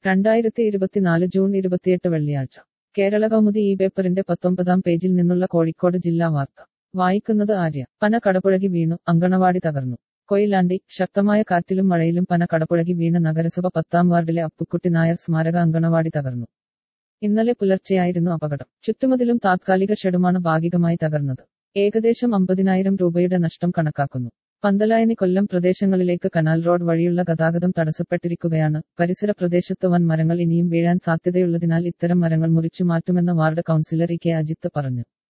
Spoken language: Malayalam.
രണ്ടായിരത്തി ഇരുപത്തിനാല് ജൂൺ ഇരുപത്തിയെട്ട് വെള്ളിയാഴ്ച കേരള കൗമുദി ഈ പേപ്പറിന്റെ പത്തൊമ്പതാം പേജിൽ നിന്നുള്ള കോഴിക്കോട് ജില്ലാ വാർത്ത വായിക്കുന്നത് ആര്യ പന കടപുഴകി വീണു അങ്കണവാടി തകർന്നു കൊയിലാണ്ടി ശക്തമായ കാറ്റിലും മഴയിലും പന കടപുഴകി വീണ നഗരസഭ പത്താം വാർഡിലെ അപ്പുക്കുട്ടി നായർ സ്മാരക അങ്കണവാടി തകർന്നു ഇന്നലെ പുലർച്ചെയായിരുന്നു അപകടം ചുറ്റുമതിലും താത്കാലിക ഷെഡുമാണ് ഭാഗികമായി തകർന്നത് ഏകദേശം അമ്പതിനായിരം രൂപയുടെ നഷ്ടം കണക്കാക്കുന്നു പന്തലായനി കൊല്ലം പ്രദേശങ്ങളിലേക്ക് കനാൽ റോഡ് വഴിയുള്ള ഗതാഗതം തടസ്സപ്പെട്ടിരിക്കുകയാണ് പരിസര പ്രദേശത്ത് വൻ മരങ്ങൾ ഇനിയും വീഴാൻ സാധ്യതയുള്ളതിനാൽ ഇത്തരം മരങ്ങൾ മുറിച്ചു മാറ്റുമെന്ന് ward councillor E K Ajith പറഞ്ഞു